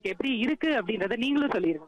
எப்படி இருக்கு அப்படின்றத நீங்களும் சொல்லிருங்க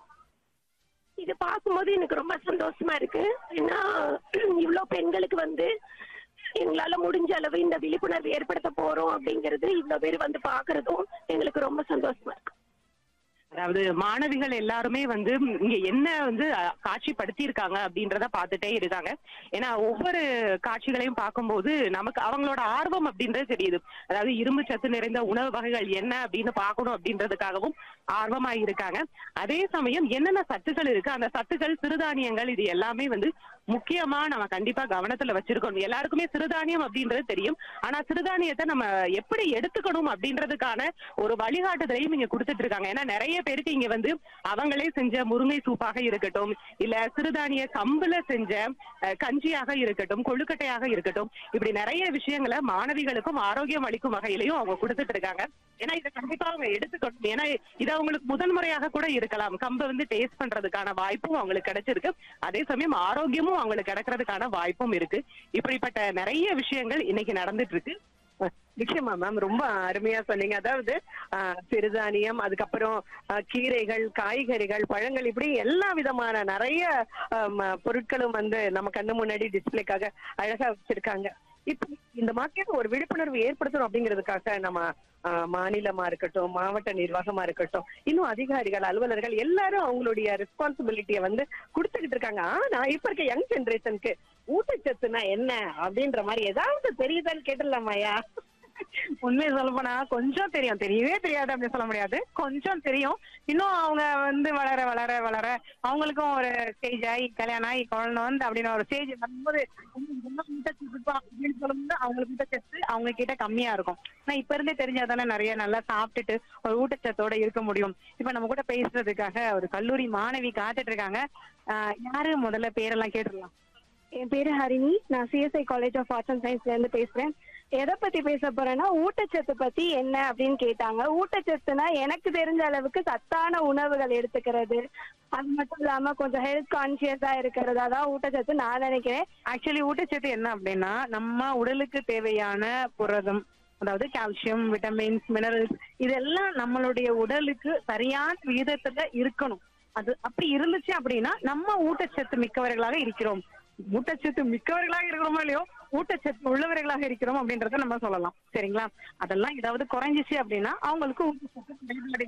இது பார்க்கும்போது எனக்கு ரொம்ப சந்தோஷமா இருக்கு ஏன்னா இவ்வளோ பெண்களுக்கு வந்து எங்களால முடிஞ்ச அளவு இந்த விழிப்புணர்வு ஏற்படுத்த போறோம் அப்படிங்கிறது இவ்வளோ பேர் வந்து பாக்குறதும் எங்களுக்கு ரொம்ப சந்தோஷமா இருக்கு அதாவது மாணவிகள் எல்லாருமே வந்து இங்க என்ன வந்து அஹ், காட்சிப்படுத்தி இருக்காங்க அப்படின்றத பார்த்துட்டே இருக்காங்க ஏன்னா ஒவ்வொரு காட்சிகளையும் பார்க்கும்போது நமக்கு அவங்களோட ஆர்வம் அப்படின்றது தெரியுது அதாவது இரும்பு சத்து நிறைந்த உணவு வகைகள் என்ன அப்படின்னு பார்க்கணும் அப்படின்றதுக்காகவும் ஆர்வமா இருக்காங்க அதே சமயம் என்னென்ன சத்துக்கள் இருக்கு அந்த சத்துக்கள் சிறுதானியங்கள் இது எல்லாமே வந்து முக்கியமா நம்ம கண்டிப்பா கவனத்துல வச்சிருக்கணும் எல்லாருக்குமே சிறுதானியம் அப்படின்றது தெரியும் ஆனா சிறுதானியத்தை நம்ம எப்படி எடுத்துக்கணும் அப்படின்றதுக்கான ஒரு வழிகாட்டுதலையும் இங்க கொடுத்துட்டு இருக்காங்க ஏன்னா நிறைய பேருக்கு இங்க வந்து அவங்களே செஞ்ச முருங்கை சூப்பாக இருக்கட்டும் இல்ல சிறுதானிய கம்புல செஞ்ச அஹ், கஞ்சியாக இருக்கட்டும் கொழுக்கட்டையாக இருக்கட்டும் இப்படி நிறைய விஷயங்களை மாணவிகளுக்கும் ஆரோக்கியம் அளிக்கும் வகையிலையும் அவங்க கொடுத்துட்டு இருக்காங்க ஏன்னா இதை கண்டிப்பா அவங்க எடுத்துக்கணும் ஏன்னா இது அவங்களுக்கு முதல் முறையாக கூட இருக்கலாம் கம்பை வந்து டேஸ்ட் பண்றதுக்கான வாய்ப்பும் அவங்களுக்கு கிடைச்சிருக்கு அதே சமயம் ஆரோக்கியமும் அவங்களுக்கு கிடைக்கிறதுக்கான வாய்ப்பும் இருக்கு இப்படிப்பட்ட நிறைய விஷயங்கள் இன்னைக்கு நடந்துட்டு இருக்கு நிச்சயமா மேம் ரொம்ப அருமையா சொன்னீங்க அதாவது ஆஹ், சிறுதானியம் அதுக்கப்புறம் ஆஹ், கீரைகள் காய்கறிகள் பழங்கள் இப்படி எல்லா விதமான நிறைய ஆம், பொருட்களும் வந்து நம்ம கண்ணு முன்னாடி டிஸ்பிளேக்காக அழகா வச்சிருக்காங்க இப்போ இந்த மக்களுக்கு ஒரு விழிப்புணர்வு ஏற்படுத்தணும் அப்படிங்கிறதுக்காக நம்ம ஆஹ், மாநிலமா இருக்கட்டும் மாவட்ட நிர்வாகமா இருக்கட்டும் இன்னும் அதிகாரிகள் அலுவலர்கள் எல்லாரும் அவங்களுடைய ரெஸ்பான்சிபிலிட்டியை வந்து கொடுத்துக்கிட்டு இருக்காங்க ஆனா இப்ப இருக்க யங் ஜெனரேஷனுக்கு ஊட்டச்சத்துனா என்ன அப்படின்ற மாதிரி ஏதாவது தெரியுதான்னு கேட்டுடலாமாயா உண்மையை சொல்ல போனா கொஞ்சம் தெரியும் தெரியவே தெரியாது அப்படின்னு சொல்ல முடியாது கொஞ்சம் தெரியும் இன்னும் அவங்க வந்து வளர வளர வளர அவங்களுக்கும் ஒரு ஸ்டேஜ் ஆகி கல்யாணம் ஆகி குழந்தை வந்து அப்படின்னு ஒரு ஸ்டேஜ் வரும்போது உங்களுக்கு என்ன ஊட்டச்சத்து இருக்கா அப்படின்னு சொல்லும்போது அவங்களுக்கு ஊட்டச்சத்து அவங்க கிட்ட கம்மியா இருக்கும் ஆனா இப்ப இருந்தே தெரிஞ்சாதானே நிறைய நல்லா சாப்பிட்டுட்டு ஒரு ஊட்டச்சத்தோட இருக்க முடியும் இப்ப நம்ம கூட பேசுறதுக்காக ஒரு கல்லூரி மாணவி காத்துட்டு இருக்காங்க ஆஹ் யாரு முதல்ல பேரெல்லாம் கேட்டுடலாம் என் பேரு ஹரிணி நான் CSI college of arts and சயின்ஸ்ல இருந்து பேசுறேன் எதை பத்தி பேச போறேன்னா ஊட்டச்சத்து பத்தி என்ன அப்படின்னு கேட்டாங்க ஊட்டச்சத்துனா எனக்கு தெரிஞ்ச அளவுக்கு சத்தான உணவுகள் எடுத்துக்கிறது அது மட்டும் இல்லாம கொஞ்சம் ஹெல்த் கான்சியஸா இருக்கிறதா தான் ஊட்டச்சத்து நான் நினைக்கிறேன் ஆக்சுவலி ஊட்டச்சத்து என்ன அப்படின்னா நம்ம உடலுக்கு தேவையான புரதம் அதாவது கால்சியம் விட்டமின்ஸ் மினரல்ஸ் இதெல்லாம் நம்மளுடைய உடலுக்கு சரியான விகிதத்துல இருக்கணும் அது அப்படி இருந்துச்சு அப்படின்னா நம்ம ஊட்டச்சத்து மிக்கவர்களாக இருக்கிறோம் ஊட்டச்சத்து மிக்கவர்களாக இருக்கிறோமோ இல்லையோ ஊட்டச்சத்து உள்ளவர்களாக இருக்கிறோம் அப்படின்றத நம்ம சொல்லலாம் சரிங்களா அதெல்லாம் ஏதாவது குறைஞ்சிச்சு அப்படின்னா அவங்களுக்கு ஊட்டச்சத்து குறைபாடு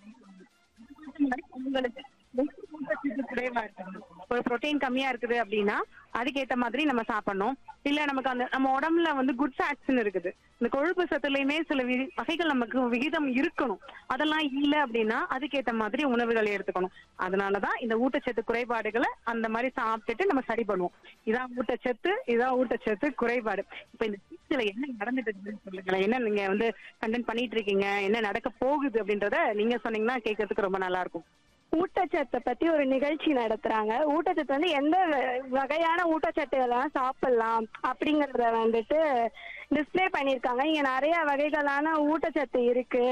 இருக்குது. உங்களுக்கு ஊட்டச்சத்து குறைவா இருக்குது ஒரு புரோட்டீன் கம்மியா இருக்குது அப்படின்னா அதுக்கேத்த மாதிரி நம்ம சாப்பிடணும் இல்ல நமக்கு அந்த நம்ம உடம்புல வந்து குட் ஃபேட்ஸ்னு இருக்குது இந்த கொழுப்பு சத்துலயுமே சில வி- வகைகள் நமக்கு விகிதம் இருக்கணும் அதெல்லாம் இல்ல அப்படின்னா அதுக்கேத்த மாதிரி உணவுகளை எடுத்துக்கணும் அதனாலதான் இந்த ஊட்டச்சத்து குறைபாடுகளை அந்த மாதிரி சாப்பிட்டுட்டு நம்ம சரி பண்ணுவோம் இதான் ஊட்டச்சத்து இதான் ஊட்டச்சத்து குறைபாடு இப்ப இந்த சீட்ல என்ன நடந்துட்டு இருக்குன்னு சொல்லுங்களேன் என்ன நீங்க வந்து கண்டென்ட் பண்ணிட்டு இருக்கீங்க என்ன நடக்க போகுது அப்படின்றத நீங்க சொன்னீங்கன்னா கேட்கறதுக்கு ரொம்ப நல்லா இருக்கும் ஊட்டச்சத்தை பத்தி ஒரு நிகழ்ச்சி நடத்துறாங்க ஊட்டச்சத்து வந்து எந்த வ- வகையான ஊட்டச்சத்துலாம் சாப்பிடலாம் அப்படிங்கறத வந்துட்டு டிஸ்ப்ளே பண்ணிருக்காங்க இங்க நிறைய வகைகளான ஊட்டச்சத்து இருக்கு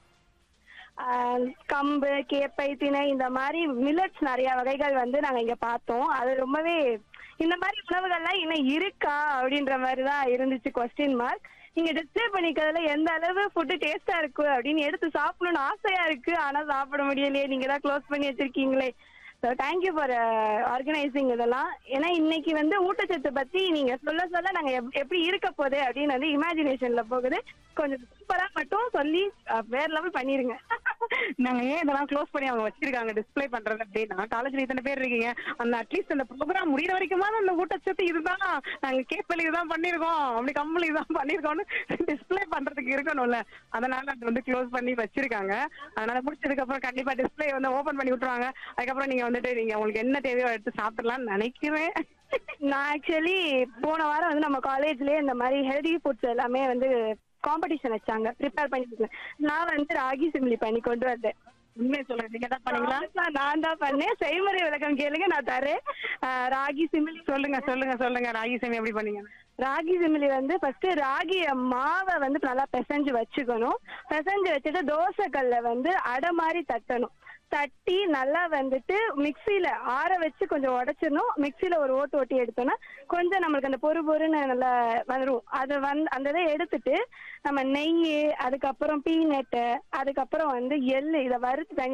ஆஹ் கம்பு கேப்பை திணை இந்த மாதிரி மில்லட்ஸ் நிறைய வகைகள் வந்து நாங்க இங்க பார்த்தோம் அது ரொம்பவே இந்த மாதிரி உணவுகள்லாம் இன்னும் இருக்கா அப்படின்ற மாதிரி தான் இருந்துச்சு கொஸ்டின் மார்க் நீங்க டிஸ்பிளே பண்ணிக்கிறதுல எந்த அளவு ஃபுட்டு டேஸ்டா இருக்கு அப்படின்னு எடுத்து சாப்பிடணும்னு ஆசையா இருக்கு ஆனா சாப்பிட முடியலையே நீங்க தான் க்ளோஸ் பண்ணி வச்சிருக்கீங்களே ஸோ தேங்க்யூ ஃபார் ஆர்கனைசிங் இதெல்லாம் ஏன்னா இன்னைக்கு வந்து ஊட்டச்சத்து பத்தி நீங்க சொல்ல சொல்ல நாங்க எப்- எப்படி இருக்க போகுது அப்படின்னு வந்து இமேஜினேஷன்ல போகுது கொஞ்சம் சூப்பரா மட்டும் சொல்லி அஹ், வேற லெவல் பண்ணிருங்க நாங்க ஏன் இதெல்லாம் க்ளோஸ் பண்ணி அவங்க வச்சிருக்காங்க டிஸ்ப்ளே பண்றது அப்படின்னா காலேஜ்ல இத்தனை பேர் இருக்கீங்க அந்த அட்லீஸ்ட் அந்த ப்ரோக்ராம் முடியிற வரைக்குமா அந்த ஊட்டச்சத்து இதுதான் நாங்க கேப்பல் இதுதான் பண்ணிருக்கோம் அப்படி கம்பல் இதுதான் பண்ணிருக்கோம்னு டிஸ்ப்ளே பண்றதுக்கு இருக்கணும்ல அதனால அது வந்து க்ளோஸ் பண்ணி வச்சிருக்காங்க அதனால முடிச்சதுக்கு அப்புறம் கண்டிப்பா டிஸ்ப்ளே வந்து ஓபன் பண்ணி விட்டுருவாங்க அதுக்கப்புறம் நீங்க வந்துட்டு நீங்க உங்களுக்கு என்ன தேவையோ எடுத்து சாப்பிடலாம்னு நினைக்கிறேன் நான் ஆக்சுவலி போன வாரம் வந்து நம்ம காலேஜ்லயே இந்த மாதிரி ஹெல்தி ஃபுட்ஸ் எல்லாமே வந்து காம்படிஷன் வச்சாங்க ப்ரிப்பேர் பண்ணி நான் வந்து ராகி சிம்லி பண்ணி கொண்டு வந்தேன் உண்மையை சொல்றேன் நீங்க தான் பண்ணீங்களா நான் நான் தான் பண்ணேன் செய்முறை விளக்கம் கேளுங்க நான் தரேன் ஆஹ் ராகி சிமிலி சொல்லுங்க சொல்லுங்க சொல்லுங்க ராகி சேமி எப்படி பண்ணீங்க ராகி சிமிலி வந்து ஃபர்ஸ்ட் ராகி மாவை வந்து நல்லா பிசைஞ்சு வச்சுக்கணும் பிசைஞ்சு வச்சுட்டு தோசைக்கல்ல வந்து அடை மாதிரி தட்டணும் தட்டி நல்லா வந்துட்டு மிக்சியில ஆற வச்சு கொஞ்சம் உடைச்சிடணும் மிக்சியில ஒரு ஓட்டு ஓட்டி எடுத்தோம்னா கொஞ்சம் நம்மளுக்கு அந்த பொறு பொறுன்னு நல்லா வரும் அதை வந்து அந்த இதை எடுத்துட்டு நம்ம நெய் அதுக்கப்புறம் பீனட்டு அதுக்கப்புறம் வந்து எள்ளு இதை வறுத்து தனி